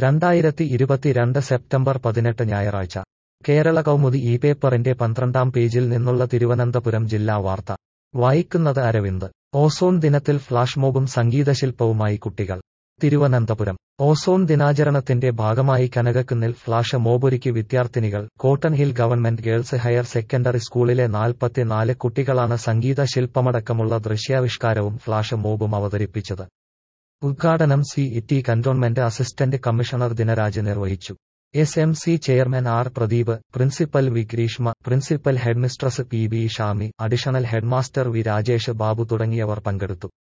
രണ്ടായിരത്തി ഇരുപത്തിരണ്ട് സെപ്റ്റംബർ പതിനെട്ട് ഞായറാഴ്ച കേരള കൗമുദി ഈ പേപ്പറിന്റെ പന്ത്രണ്ടാം പേജിൽ നിന്നുള്ള തിരുവനന്തപുരം ജില്ലാ വാർത്ത വായിക്കുന്നത് അരവിന്ദ് ഓസോൺ ദിനത്തിൽ ഫ്ലാഷ് മോബും സംഗീതശില്പവുമായി കുട്ടികൾ തിരുവനന്തപുരം ഓസോൺ ദിനാചരണത്തിന്റെ ഭാഗമായി കനകക്കുന്നിൽ ഫ്ലാഷ് മോബൊരുക്കി വിദ്യാർത്ഥിനികൾ cotton hill government girls higher secondary സ്കൂളിലെ നാൽപ്പത്തിനാല് കുട്ടികളാണ് സംഗീത ശില്പമടക്കമുള്ള ദൃശ്യാവിഷ്കാരവും ഫ്ലാഷ് മോബും അവതരിപ്പിച്ചത് ഉദ്ഘാടനം C T cantonment assistant commissioner Dinaraj നിർവഹിച്ചു S M C chairman R Pradeep principal V Greeshma principal headmistress P B Shami additional headmaster V Rajesh Babu തുടങ്ങിയവർ പങ്കെടുത്തു